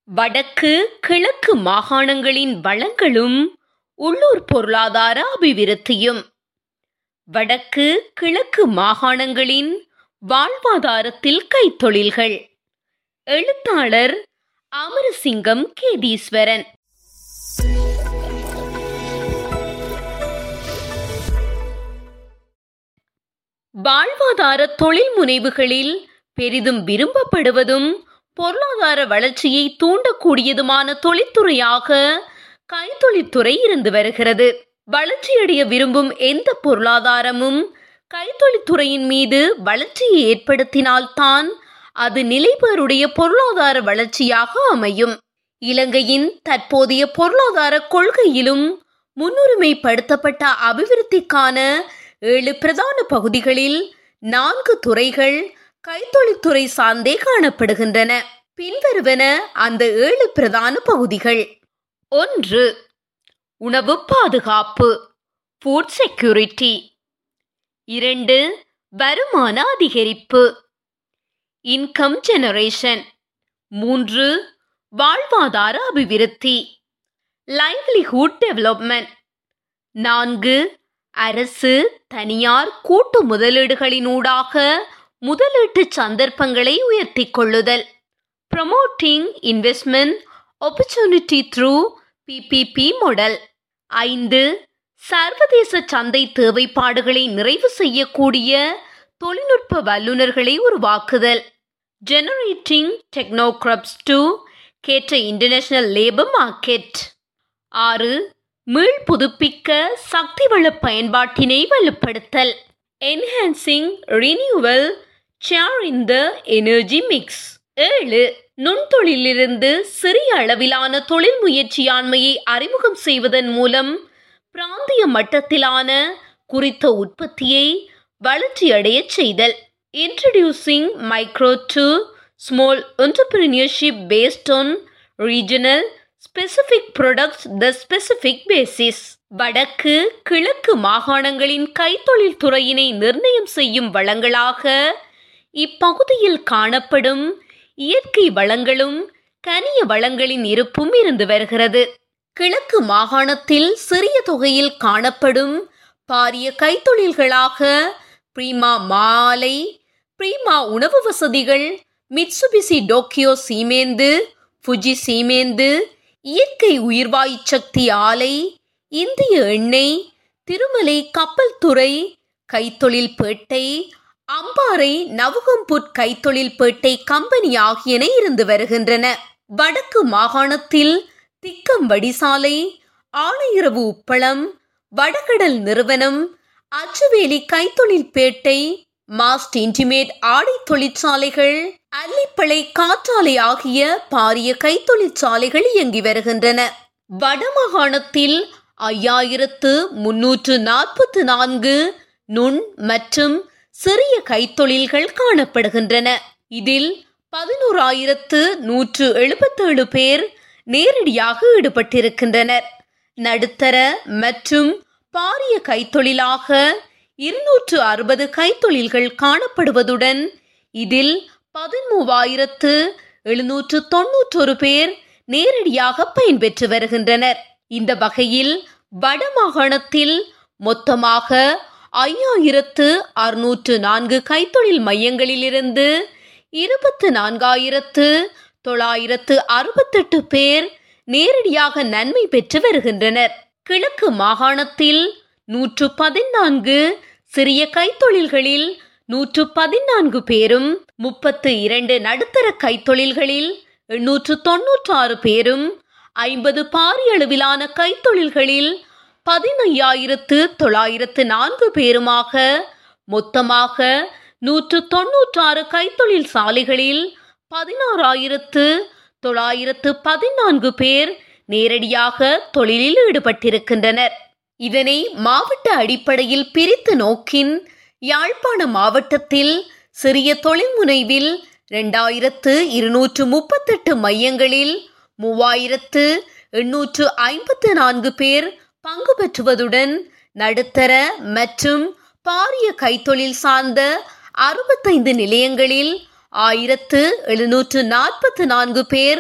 வடக்கு கிழக்கு மாகாணங்களின் வளங்களும் உள்ளூர் பொருளாதார அபிவிருத்தியும் வடக்கு கிழக்கு மாகாணங்களின் வாழ்வாதாரத்தில் கைத்தொழில்கள் எழுத்தாளர் அமரசிங்கம் கேதீஸ்வரன் வாழ்வாதார தொழில் முனைவுகளில் பெரிதும் விரும்பப்படுவதும் பொருளாதார வளர்ச்சியை தூண்டக்கூடியதுமான தொழில்துறையாக கைத்தொழில்துறை இருந்து வருகிறது வளர்ச்சியடைய விரும்பும் எந்த பொருளாதாரமும் கைத்தொழில்துறையின் மீது வளர்ச்சியை ஏற்படுத்தினால்தான் அது நிலைபெறுடைய பொருளாதார வளர்ச்சியாக அமையும் இலங்கையின் தற்போதைய பொருளாதார கொள்கையிலும் முன்னுரிமைப்படுத்தப்பட்ட அபிவிருத்திக்கான ஏழு பிரதான பகுதிகளில் நான்கு துறைகள் கைத்தொழில்துறை சார்ந்தே காணப்படுகின்றன பின்வருவன அந்த ஏழு பிரதான பகுதிகள் ஒன்று உணவு பாதுகாப்பு ஃபுட் செக்யூரிட்டி இரண்டு வருமான அதிகரிப்பு இன்கம் ஜெனரேஷன் மூன்று வாழ்வாதார அபிவிருத்தி லைவ்லிஹுட் டெவலப்மெண்ட் நான்கு அரசு தனியார் கூட்டு முதலீடுகளினூடாக முதலீட்டு சந்தர்ப்பங்களை உயர்த்திக் கொள்ளுதல் promoting investment opportunity through PPP model ஐந்து சர்வதேச சந்தை தேவைப்பாடுகளை நிறைவு செய்யக்கூடிய தொழில்நுட்ப வல்லுநர்களை உருவாக்குதல் generating technocrats to cater international labour market ஆறு மீள் புதுப்பிக்க சக்தி வள பயன்பாட்டினை வலுப்படுத்தல் enhancing renewal share in the energy mix ஏழு நுண்தொழிலிருந்து சிறிய அளவிலான தொழில் முயற்சியாண்மையை அறிமுகம் செய்வதன் மூலம் பிராந்திய மட்டத்திலான குறித்த உற்பத்தியை வளர்ச்சியடைய செய்தல் introducing micro to small entrepreneurship based on regional specific products the specific basis வடக்கு கிழக்கு மாகாணங்களின் கைத்தொழில் துறையினை நிர்ணயம் செய்யும் வளங்களாக இப்பகுதியில் காணப்படும் இயற்கை வளங்களும் கனிய வளங்களின் இருப்பும் இருந்து வருகிறது கிழக்கு மாகாணத்தில் சிறிய தொகையில் காணப்படும் பாரிய கைத்தொழில்களாக பிரீமா மாலை பிரீமா உணவு வசதிகள் மிட்சுபிசி டோக்கியோ சீமேந்து ஃபுஜி சீமேந்து இயற்கை உயிர்வாயு சக்தி ஆலை இந்திய எண்ணெய் திருமலை கப்பல் துறை கைத்தொழில் பேட்டை அம்பாறை நவகம்புட் கைத்தொழில் பேட்டை கம்பெனி ஆகியன இருந்து வருகின்றன வடக்கு மாகாணத்தில் திக்கம் வடிசாலை ஆணையரவு உப்பளம் வடகடல் நிறுவனம் அச்சுவேலி கைத்தொழில் பேட்டை மாஸ்ட் இன்டிமேட் ஆடை தொழிற்சாலைகள் அல்லிப்பளை காற்றாலை ஆகிய பாரிய கைத்தொழிற்சாலைகள் இயங்கி வருகின்றன வடமாகாணத்தில் ஐயாயிரத்து முன்னூற்று நாற்பத்து நான்கு நுண் மற்றும் சிறிய கைத்தொழில்கள் காணப்படுகின்றன இதில் பதினோராயிரத்து நூற்று எழுபத்தேழு பேர் நேரடியாக ஈடுபட்டிருக்கின்றனர் நடுத்தர மற்றும் பாரிய கைத்தொழிலாக இருநூற்று அறுபது கைத்தொழில்கள் காணப்படுவதுடன் இதில் பதிமூவாயிரத்து எழுநூற்று தொன்னூற்றொரு பேர் நேரடியாக பயன்பெற்று வருகின்றனர் இந்த வகையில் வடமாகாணத்தில் மொத்தமாக ஐயாயிரத்து அறுநூற்று நான்கு கைத்தொழில் மையங்களிலிருந்து இருபத்து நான்காயிரத்து தொள்ளாயிரத்து அறுபத்தெட்டு பேர் நேரடியாக நன்மை பெற்று வருகின்றனர் கிழக்கு மாகாணத்தில் நூற்று பதினான்கு சிறிய கைத்தொழில்களில் நூற்று பதினான்கு பேரும் முப்பத்து இரண்டு நடுத்தர கைத்தொழில்களில் எண்ணூற்று தொன்னூற்றாறு பேரும் ஐம்பது பாரியளவிலான கைத்தொழில்களில் பதினையாயிரத்து தொள்ளாயிரத்து நான்கு பேருமாக மொத்தமாக நூற்று தொன்னூற்றாறு கைத்தொழில் சாலைகளில் பதினாறாயிரத்து தொள்ளாயிரத்து பதினான்கு பேர் நேரடியாக தொழிலில் ஈடுபட்டிருக்கின்றனர் இதனை மாவட்ட அடிப்படையில் பிரித்து நோக்கின் யாழ்ப்பாண மாவட்டத்தில் சிறிய தொழில் முனைவில் இரண்டாயிரத்து இருநூற்று முப்பத்தெட்டு மையங்களில் மூவாயிரத்து எண்ணூற்று ஐம்பத்து நான்கு பேர் பங்கு பெற்றுவதுடன் நடுத்தர மற்றும் பாரிய கைத்தொழில் சார்ந்த அறுபத்தைந்து நிலையங்களில் ஆயிரத்து எழுநூற்று நாற்பத்து நான்கு பேர்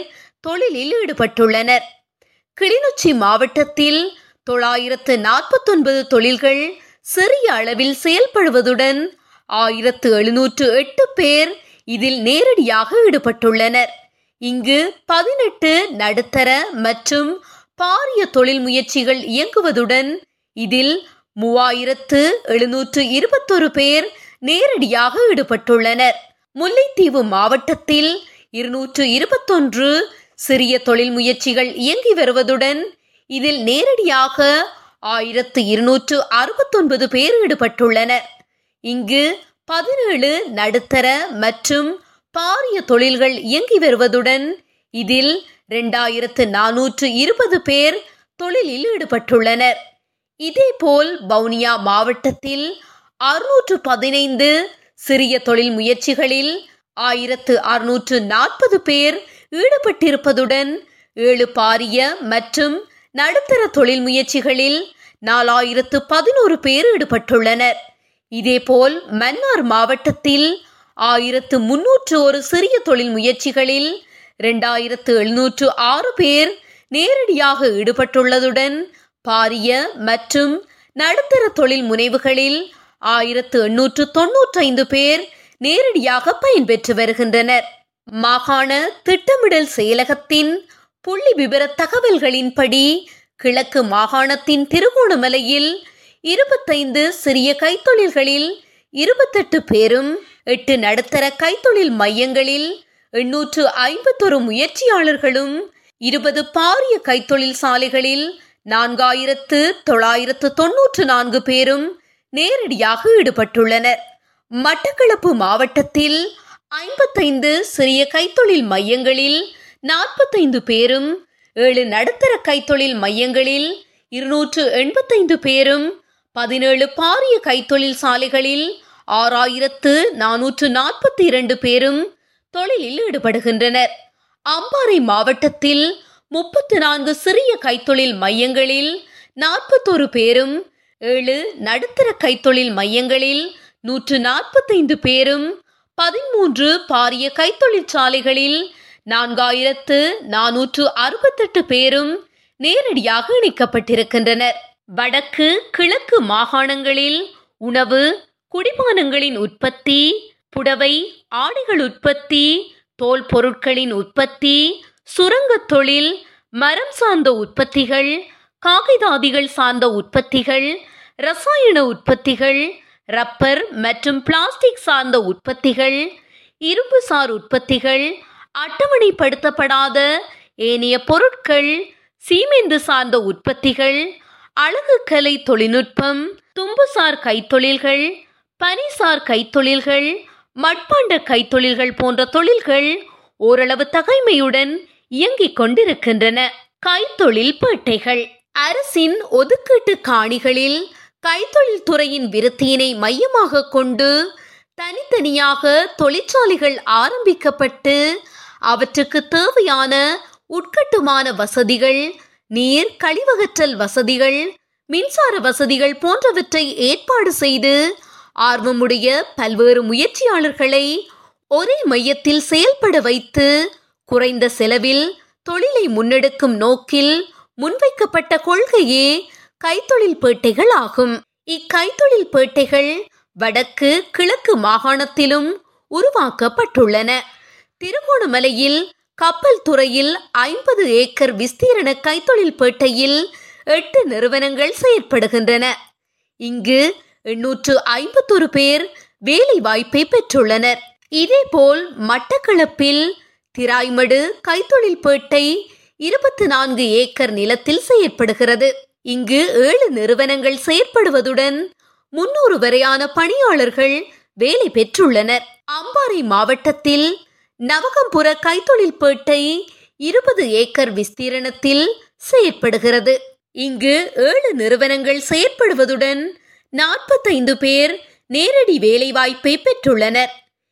தொழிலில் ஈடுபட்டுள்ளனர் கிளிநொச்சி மாவட்டத்தில் தொள்ளாயிரத்து நாற்பத்தொன்பது தொழில்கள் சிறிய அளவில் செயல்படுவதுடன் ஆயிரத்து எழுநூற்று எட்டு பேர் இதில் நேரடியாக ஈடுபட்டுள்ளனர் இங்கு பதினெட்டு நடுத்தர மற்றும் பாரிய தொழில் முயற்சிகள் இயங்குவதுடன் இதில் மூவாயிரத்து எழுநூற்று இருபத்தொரு பேர் நேரடியாக ஈடுபட்டுள்ளனர் முல்லைத்தீவு மாவட்டத்தில் இருநூற்று இருபத்தொன்று சிறிய தொழில் முயற்சிகள் இயங்கி வருவதுடன் இதில் நேரடியாக ஆயிரத்து இருநூற்று அறுபத்தொன்பது பேர் ஈடுபட்டுள்ளனர் இங்கு பதினேழு நடுத்தர மற்றும் பாரிய தொழில்கள் இயங்கி வருவதுடன் இதில் இரண்டாயிரத்து நானூற்று இருபது பேர் தொழிலில் ஈடுபட்டுள்ளனர் இதேபோல் வவுனியா மாவட்டத்தில் அறுநூற்று பதினைந்து சிறிய தொழில் முயற்சிகளில் ஆயிரத்து அறுநூற்று நாற்பது பேர் ஈடுபட்டிருப்பதுடன் ஏழு பாரிய மற்றும் நடுத்தர தொழில் முயற்சிகளில் நாலாயிரத்து பதினோரு பேர் ஈடுபட்டுள்ளனர் இதேபோல் மன்னார் மாவட்டத்தில் ஆயிரத்து முன்னூற்று ஒரு சிறிய தொழில் முயற்சிகளில் இரண்டாயிரத்து எழுநூற்று ஆறு பேர் நேரடியாக ஈடுபட்டுள்ளதுடன் பாரிய மற்றும் நடுத்தர தொழில் முனைவுகளில் ஆயிரத்து எண்ணூற்று தொன்னூற்றைந்து பேர் நேரடியாக பயன்பெற்று வருகின்றனர் மாகாண திட்டமிடல் செயலகத்தின் புள்ளி விவர தகவல்களின்படி கிழக்கு மாகாணத்தின் திருகோணமலையில் இருபத்தைந்து சிறிய கைத்தொழில்களில் இருபத்தெட்டு பேரும் எட்டு நடுத்தர கைத்தொழில் மையங்களில் எண்ணூற்று ஐம்பத்தொரு முயற்சியாளர்களும் இருபது பாரிய கைத்தொழில் சாலைகளில் நான்காயிரத்து தொள்ளாயிரத்து தொன்னூற்று நான்கு பேரும் நேரடியாக ஈடுபட்டுள்ளனர் மட்டக்களப்பு மாவட்டத்தில் ஐம்பத்தைந்து சிறிய கைத்தொழில் மையங்களில் நாற்பத்தைந்து பேரும் ஏழு நடுத்தர கைத்தொழில் மையங்களில் இருநூற்று எண்பத்தைந்து பேரும் பதினேழு பாரிய கைத்தொழில் சாலைகளில் ஆறாயிரத்து நானூற்று நாற்பத்தி இரண்டு பேரும் தொழிலில் ஈடுபடுகின்றனர் அம்பாறை மாவட்டத்தில் முப்பத்து நான்கு சிறிய கைத்தொழில் மையங்களில் நாற்பத்தொரு பேரும் ஏழு நடுத்தர கைத்தொழில் மையங்களில் நூற்று நாற்பத்தைந்து பேரும் பதிமூன்று பாரிய கைத்தொழிற்சாலைகளில் நான்காயிரத்து நானூற்று அறுபத்தெட்டு பேரும் நேரடியாக இணைக்கப்பட்டிருக்கின்றனர் வடக்கு கிழக்கு மாகாணங்களில் உணவு குடிபானங்களின் உற்பத்தி புடவை ஆடைகள் உற்பத்தி தோல் பொருட்களின் உற்பத்தி சுரங்கத் தொழில் மரம் சார்ந்த உற்பத்திகள் காகிதாதிகள் சார்ந்த உற்பத்திகள் ரசாயன உற்பத்திகள் ரப்பர் மற்றும் பிளாஸ்டிக் சார்ந்த உற்பத்திகள் இரும்பு சார் உற்பத்திகள் அட்டவணைப்படுத்தப்படாத ஏனைய பொருட்கள் சீமெந்து சார்ந்த உற்பத்திகள் அழகுக்கலை தொழில்நுட்பம் தும்புசார் கைத்தொழில்கள் பனிசார் கைத்தொழில்கள் மட்பாண்ட கைத்தொழில்கள் போன்ற தொழில்கள் ஓரளவு தகைமையுடன் இயங்கிக் கொண்டிருக்கின்றன கைத்தொழில் பேட்டைகள் அரசின் ஒதுக்கீட்டு காணிகளில் கைத்தொழில் துறையின் விருத்தியினை மையமாக கொண்டு தனித்தனியாக தொழிற்சாலைகள் ஆரம்பிக்கப்பட்டு அவற்றுக்கு தேவையான உட்கட்டுமான வசதிகள் நீர் கழிவகற்றல் வசதிகள் மின்சார வசதிகள் போன்றவற்றை ஏற்பாடு செய்து ஆர்வமுடைய பல்வேறு முயற்சியாளர்களை ஒரே மையத்தில் செயல்பட வைத்து குறைந்த செலவில் தொழிலை முன்னெடுக்கும் நோக்கில் முன்வைக்கப்பட்ட கொள்கையே கைத்தொழில் பேட்டைகள் ஆகும் இக்கைத்தொழில் பேட்டைகள் வடக்கு கிழக்கு மாகாணத்திலும் உருவாக்கப்பட்டுள்ளன திருகோணமலையில் கப்பல் துறையில் ஐம்பது ஏக்கர் விஸ்தீரண கைத்தொழில் பேட்டையில் எட்டு நிறுவனங்கள் செயற்படுகின்றன இங்கு எண்ணூற்று ஐம்பத்தொரு பேர் வேலை வாய்ப்பை பெற்றுள்ளனர் இதேபோல் மட்டக்களப்பில் திராய்மடு கைத்தொழில் பேட்டை இருபத்தி நான்கு ஏக்கர் நிலத்தில் செயற்படுகிறது இங்கு ஏழு நிறுவனங்கள் செயற்படுவதுடன் முன்னூறு வரையான பணியாளர்கள் வேலை பெற்றுள்ளனர் அம்பாறை மாவட்டத்தில் நவகம்புர கைத்தொழில் பேட்டை இருபது ஏக்கர் விஸ்தீரணத்தில் செயற்படுகிறது இங்கு ஏழு நிறுவனங்கள் செயற்படுவதுடன் நாற்பத்தைந்து பேர் நேரடி வேலைவாய்ப்பை பெற்றுள்ளனர்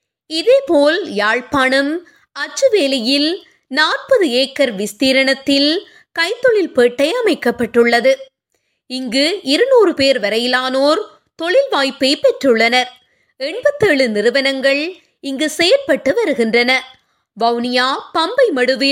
இதேபோல் யாழ்ப்பாணம் அச்சுவேலியில் நாற்பது ஏக்கர் விஸ்தீரணத்தில் கைத்தொழில் பேட்டை அமைக்கப்பட்டுள்ளது இங்கு இருநூறு பேர் வரையிலானோர் தொழில் வாய்ப்பை பெற்றுள்ளனர் எண்பத்தேழு நிறுவனங்கள் இங்கு செயற்பட்டு வருகின்றன வவுனியா பம்பை மடுவில்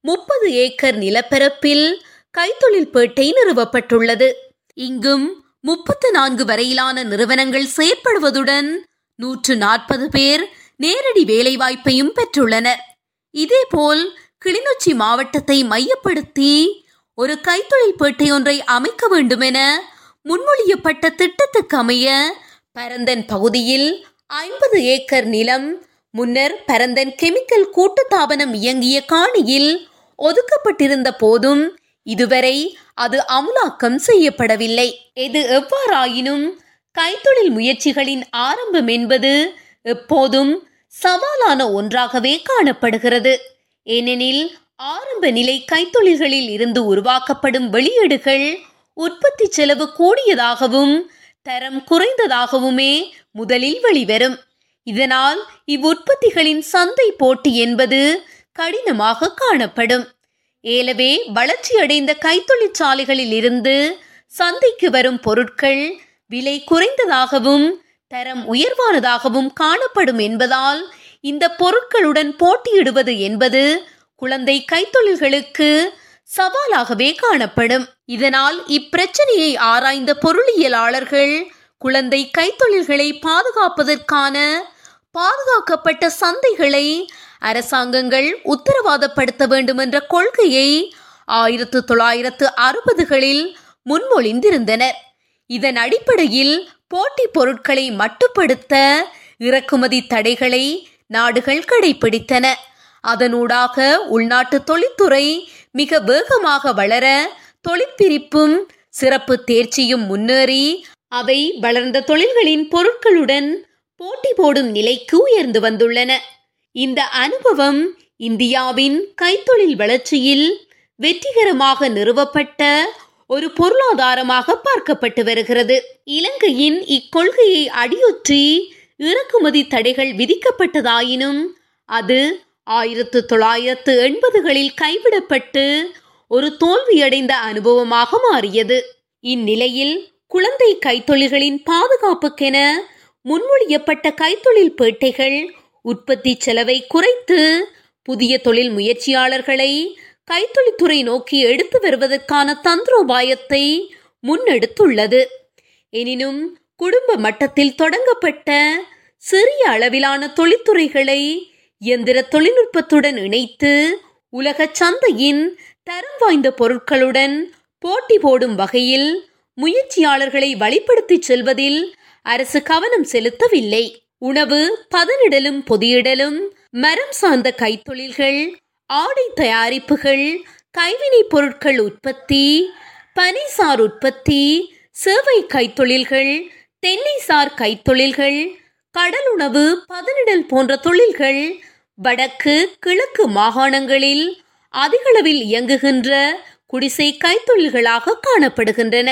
முப்பது ஏக்கர் நிலப்பரப்பில் கைத்தொழில் பேட்டை நிறுவப்பட்டுள்ளது இங்கும் முப்பத்து நான்கு வரையிலான நிறுவனங்கள் செயற்படுவதுடன் நூற்று நாற்பது பேர் நேரடி வேலைவாய்ப்பையும் பெற்றுள்ளனர் இதேபோல் கிளிநொச்சி மாவட்டத்தை மையப்படுத்தி ஒரு கைத்தொழில் பேட்டை ஒன்றை அமைக்க வேண்டுமென முன்மொழியப்பட்ட திட்டத்துக்கு அமைய பரந்தன் பகுதியில் ஐம்பது ஏக்கர் நிலம் முன்னர் பரந்தன் கெமிக்கல் கூட்டுத்தாபனம் இயங்கிய காணியில் ஒதுக்கப்பட்டிருந்த போதும் இதுவரை அது அமுலாக்கம் செய்யப்படவில்லை எது எவ்வாறாயினும் கைத்தொழில் முயற்சிகளின் ஆரம்பம் என்பது எப்போதும் சவாலான ஒன்றாகவே காணப்படுகிறது ஏனெனில் ஆரம்ப நிலை கைத்தொழில்களில் இருந்து உருவாக்கப்படும் வெளியீடுகள் உற்பத்தி செலவு கூடியதாகவும் தரம் குறைந்ததாகவுமே முதலில் வெளிவரும் இதனால் இவ்வுற்பத்திகளின் சந்தை போட்டி என்பது கடினமாக காணப்படும் ஏலவே வளர்ச்சியடைந்த கைத்தொழிற்சாலைகளில் இருந்து சந்தைக்கு வரும் பொருட்கள் விலை குறைந்ததாகவும் தரம் உயர்வானதாகவும் காணப்படும் என்பதால் இந்த பொருட்களுடன் போட்டியிடுவது என்பது குழந்தை கைத்தொழில்களுக்கு சவாலாகவே காணப்படும் இதனால் இப்பிரச்சனையை ஆராய்ந்த பொருளியலாளர்கள் குழந்தை கைத்தொழில்களை பாதுகாப்பதற்கான பாதுகாக்கப்பட்ட சந்தைகளை அரசாங்கங்கள் உத்தரவாதப்படுத்த வேண்டும் என்ற கொள்கையை ஆயிரத்து தொள்ளாயிரத்து அறுபதுகளில் முன்மொழிந்திருந்தனர் இதன் அடிப்படையில் போட்டி பொருட்களை மட்டுப்படுத்த இறக்குமதி தடைகளை நாடுகள் கடைபிடித்தன அதனூடாக உள்நாட்டு தொழில்துறை மிக வேகமாக வளர தொழிற்பிரிப்பும் சிறப்பு தேர்ச்சியும் முன்னேறி அவை வளர்ந்த தொழில்களின் பொருட்களுடன் போட்டி போடும் நிலைக்கு உயர்ந்து வந்துள்ளன இந்த அனுபவம் இந்தியாவின் கைத்தொழில் வளர்ச்சியில் வெற்றிகரமாக நிறுவப்பட்ட ஒரு பொருளாதாரமாக பார்க்கப்பட்டு வருகிறது இலங்கையின் இக்கொள்கையை அடியொற்றி இறக்குமதி தடைகள் விதிக்கப்பட்டதாயினும் அது ஆயிரத்து தொள்ளாயிரத்து எண்பதுகளில் கைவிடப்பட்டு ஒரு தோல்வியடைந்த அனுபவமாக மாறியது இந்நிலையில் குழந்தை கைத்தொழில்களின் பாதுகாப்புக்கென முன்மொழியப்பட்ட கைத்தொழில் பேட்டைகள் உற்பத்தி செலவை குறைத்து புதிய தொழில் முயற்சியாளர்களை கைத்தொழில்துறை நோக்கி எடுத்து வருவதற்கான தந்திரோபாயத்தை முன்னெடுத்துள்ளது எனினும் குடும்ப மட்டத்தில் தொடங்கப்பட்ட சிறிய அளவிலான தொழில்துறைகளை இயந்திர தொழில்நுட்பத்துடன் இணைத்து உலக சந்தையின் தரம் வாய்ந்த பொருட்களுடன் போட்டி போடும் வகையில் முயற்சியாளர்களை வழிப்படுத்தி செல்வதில் அரசு கவனம் செலுத்தவில்லை உணவு பதனிடலும் பொதியிடலும் மரம் சார்ந்த கைத்தொழில்கள் ஆடை தயாரிப்புகள் கைவினைப் பொருட்கள் உற்பத்தி பனிசார் உற்பத்தி சேவை கைத்தொழில்கள் தென்னைசார் கைத்தொழில்கள் கடலுணவு பதனிடல் போன்ற தொழில்கள் வடக்கு கிழக்கு மாகாணங்களில் அதிகளவில் இயங்குகின்ற குடிசை கைத்தொழில்களாக காணப்படுகின்றன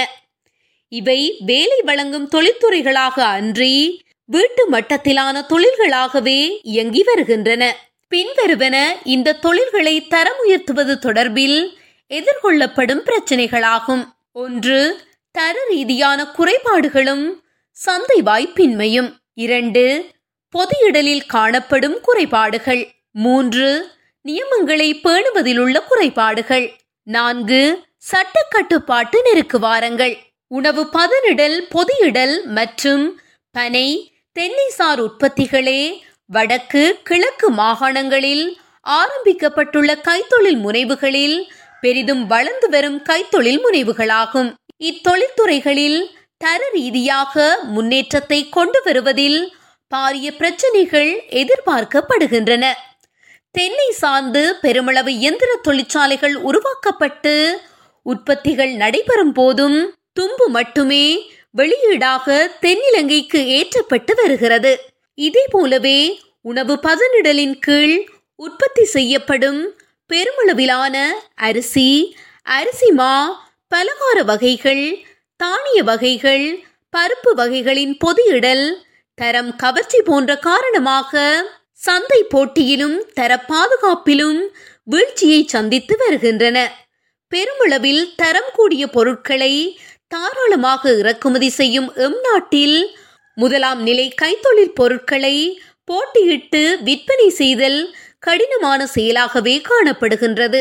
இவை வேலை வழங்கும் தொழில்துறைகளாக அன்றி வீட்டு மட்டத்திலான தொழில்களாகவே இயங்கி வருகின்றன பின்வருவன இந்த தொழில்களை தரம் உயர்த்துவது தொடர்பில் எதிர்கொள்ளப்படும் பிரச்சனைகளாகும் ஒன்று தர ரீதியான குறைபாடுகளும் சந்தை வாய்ப்பின்மையும் இரண்டு பொதியிடலில் காணப்படும் குறைபாடுகள் மூன்று நியமங்களை பேணுவதிலுள்ள குறைபாடுகள் நான்கு சட்ட கட்டுப்பாட்டு நெருக்குவாரங்கள் உணவு பதனிடல் பொதியிடல் மற்றும் பனை தென்னைசார் உற்பத்திகளே வடக்கு கிழக்கு மாகாணங்களில் ஆரம்பிக்கப்பட்டுள்ள கைத்தொழில் முனைவுகளில் பெரிதும் வளர்ந்து வரும் கைத்தொழில் முனைவுகளாகும் இத்தொழில்துறைகளில் தர ரீதியாக முன்னேற்றத்தை கொண்டு வருவதில் பாரிய பிரச்சனைகள் எதிர்பார்க்கப்படுகின்றன தென்னை சார்ந்து பெருமளவு இயந்திர தொழிற்சாலைகள் உருவாக்கப்பட்டு உற்பத்திகள் நடைபெறும் போதும் தும்பு மட்டுமே வெளியீடாக தென்னிலங்கைக்கு ஏற்றப்பட்டு வருகிறது இதே போலவே உணவு பதனிடலின் கீழ் உற்பத்தி செய்யப்படும் பெருமளவிலான அரிசி அரிசி மா பலகார வகைகள் தானிய வகைகள் பருப்பு வகைகளின் பொதியிடல் தரம் கவர்ச்சி போன்ற காரணமாக சந்தை போட்டியிலும் தர பாதுகாப்பிலும் வீழ்ச்சியை சந்தித்து வருகின்றன பெருமளவில் தரம் கூடிய பொருட்களை தாராளமாக இறக்குமதி செய்யும் எம் நாட்டில் முதலாம் நிலை கைத்தொழில் பொருட்களை போட்டியிட்டு விற்பனை செய்தல் கடினமான செயலாகவே காணப்படுகின்றது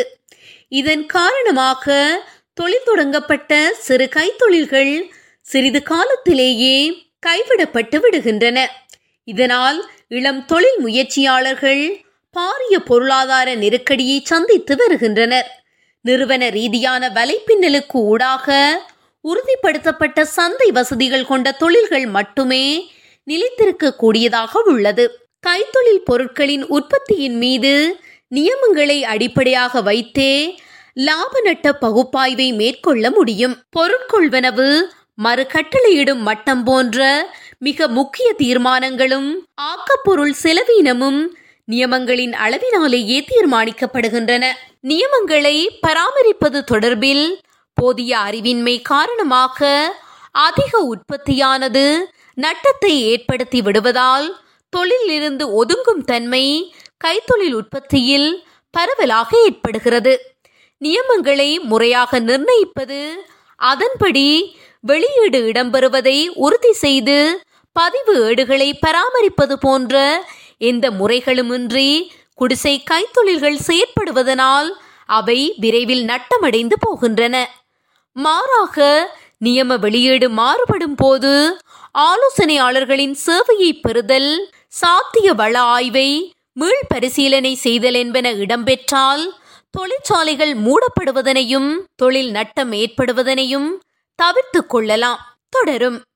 இதன் காரணமாக தொழில் தொடங்கப்பட்ட சிறு கைத்தொழில்கள் சிறிது காலத்திலேயே கைவிடப்பட்டு விடுகின்றன இதனால் இளம் தொழில் முயற்சியாளர்கள் பாரிய பொருளாதார நெருக்கடியை சந்தித்து வருகின்றனர் நிறுவன ரீதியான வலைப்பின்னலுக்கு ஊடாக உறுதிப்படுத்தப்பட்ட சந்தை வசதிகள் கொண்ட தொழில்கள் மட்டுமே நிலைத்திருக்க கூடியதாக உள்ளது கைத்தொழில் பொருட்களின் உற்பத்தியின் மீது நியமங்களை அடிப்படையாக வைத்தே லாப நட்ட பகுப்பாய்வை மேற்கொள்ள முடியும் பொருட்கொள்வனவு மறுகட்டளையிடும் மட்டம் போன்ற மிக முக்கிய தீர்மானங்களும் ஆக்கப்பொருள் செலவீனமும் நியமங்களின் அளவினாலேயே தீர்மானிக்கப்படுகின்றன நியமங்களை பராமரிப்பது தொடர்பில் போதிய அறிவின்மை காரணமாக அதிக உற்பத்தியானது நட்டத்தை ஏற்படுத்தி விடுவதால் தொழிலிருந்து ஒதுங்கும் தன்மை கைத்தொழில் உற்பத்தியில் பரவலாக ஏற்படுகிறது நியமங்களை முறையாக நிர்ணயிப்பது அதன்படி வெளியீடு இடம்பெறுவதை உறுதி செய்து பதிவு ஏடுகளை பராமரிப்பது போன்ற எந்த முறைகளுமின்றி குடிசை கைத்தொழில்கள் செயற்படுவதனால் அவை விரைவில் நட்டமடைந்து போகின்றன மாறாக நியம வெளியீடு மாறுபடும் போது ஆலோசனையாளர்களின் சேவையை பெறுதல் சாத்திய வள ஆய்வை மீள் பரிசீலனை செய்தல் என்பன இடம்பெற்றால் தொழிற்சாலைகள் மூடப்படுவதனையும் தொழில் நட்டம் ஏற்படுவதனையும் தவிர்த்து கொள்ளலாம் தொடரும்